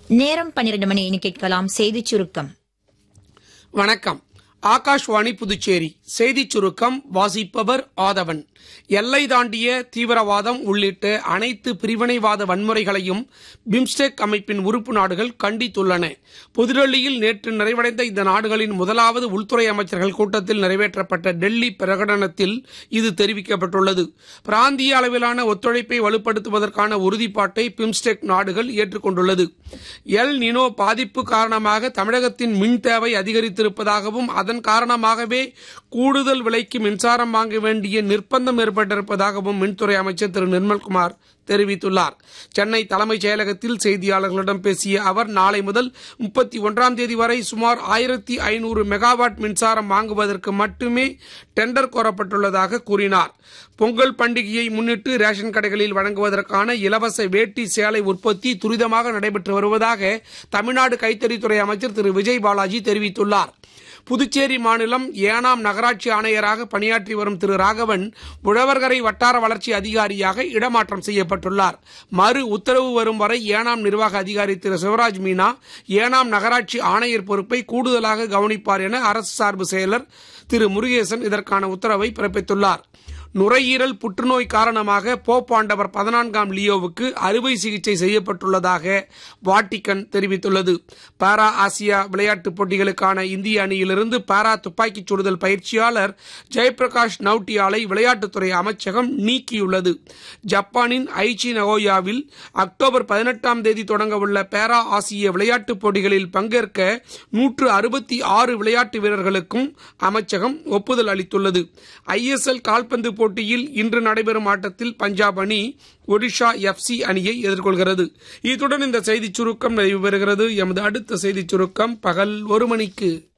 நேரம் பன்னிரண்டு மணி இனி கேட்கலாம் செய்திச் சுருக்கம் வணக்கம் ஆகாஷ்வாணி புதுச்சேரி செய்திச் சுருக்கம் வாசிப்பவர் ஆதவன் எல்லை தாண்டிய தீவிரவாதம் உள்ளிட்ட அனைத்து பிரிவினைவாத வன்முறைகளையும் பிம்ஸ்டெக் அமைப்பின் உறுப்பு நாடுகள் கண்டித்துள்ளன புதுடெல்லியில் நேற்று நிறைவடைந்த இந்த நாடுகளின் முதலாவது உள்துறை அமைச்சர்கள் கூட்டத்தில் நிறைவேற்றப்பட்ட டெல்லி பிரகடனத்தில் இது தெரிவிக்கப்பட்டுள்ளது பிராந்திய அளவிலான ஒத்துழைப்பை வலுப்படுத்துவதற்கான உறுதிப்பாட்டை பிம்ஸ்டெக் நாடுகள் ஏற்றுக்கொண்டுள்ளது எல் நினோ பாதிப்பு காரணமாக தமிழகத்தின் மின் தேவை அதிகரித்திருப்பதாகவும் அதன் காரணமாகவே கூடுதல் விலைக்கு மின்சாரம் வாங்க வேண்டிய நிர்பந்தம் ஏற்பட்டிருப்பதாகவும் மின்துறை அமைச்சர் திரு நிர்மல்குமார் தெரிவித்துள்ளார் சென்னை தலைமைச் செயலகத்தில் செய்தியாளர்களிடம் பேசிய அவர் நாளை முதல் முப்பத்தி ஒன்றாம் தேதி வரை சுமார் ஆயிரத்தி ஐநூறு மெகாவாட் மின்சாரம் வாங்குவதற்கு மட்டுமே டெண்டர் கோரப்பட்டுள்ளதாக கூறினார் பொங்கல் பண்டிகையை முன்னிட்டு ரேஷன் கடைகளில் வழங்குவதற்கான இலவச வேட்டி சேலை உற்பத்தி துரிதமாக நடைபெற்று வருவதாக தமிழ்நாடு கைத்தறித்துறை அமைச்சர் திரு விஜய் பாலாஜி தெரிவித்துள்ளார் புதுச்சேரி மாநிலம் ஏனாம் நகராட்சி ஆணையராக பணியாற்றி வரும் திரு ராகவன் உழவர்கரை வட்டார வளர்ச்சி அதிகாரியாக இடமாற்றம் செய்யப்பட்டுள்ளார் மறு உத்தரவு வரும் வரை ஏனாம் நிர்வாக அதிகாரி திரு சிவராஜ் மீனா ஏனாம் நகராட்சி ஆணையர் பொறுப்பை கூடுதலாக கவனிப்பார் என அரசு சார்பு செயலர் திரு முருகேசன் இதற்கான உத்தரவை பிறப்பித்துள்ளார் நுரையீரல் புற்றுநோய் காரணமாக போப் ஆண்டவர் பதினான்காம் லியோவுக்கு அறுவை சிகிச்சை செய்யப்பட்டுள்ளதாக வாட்டிக்கன் தெரிவித்துள்ளது பாரா ஆசியா விளையாட்டுப் போட்டிகளுக்கான இந்திய அணியிலிருந்து பாரா துப்பாக்கிச் சுடுதல் பயிற்சியாளர் ஜெயபிரகாஷ் நவ்டியாலை விளையாட்டுத்துறை அமைச்சகம் நீக்கியுள்ளது ஜப்பானின் ஐச்சி நகோயாவில் அக்டோபர் பதினெட்டாம் தேதி தொடங்கவுள்ள பாரா ஆசிய விளையாட்டுப் போட்டிகளில் பங்கேற்க நூற்று அறுபத்தி ஆறு விளையாட்டு வீரர்களுக்கும் அமைச்சகம் ஒப்புதல் அளித்துள்ளது ஐஎஸ்எல் கால்பந்து போட்டியில் இன்று நடைபெறும் ஆட்டத்தில் பஞ்சாப் அணி ஒடிஷா எஃப்சி அணியை எதிர்கொள்கிறது இத்துடன் இந்த செய்திச் சுருக்கம் நிறைவு பெறுகிறது எமது அடுத்த செய்திச் சுருக்கம் பகல் ஒரு மணிக்கு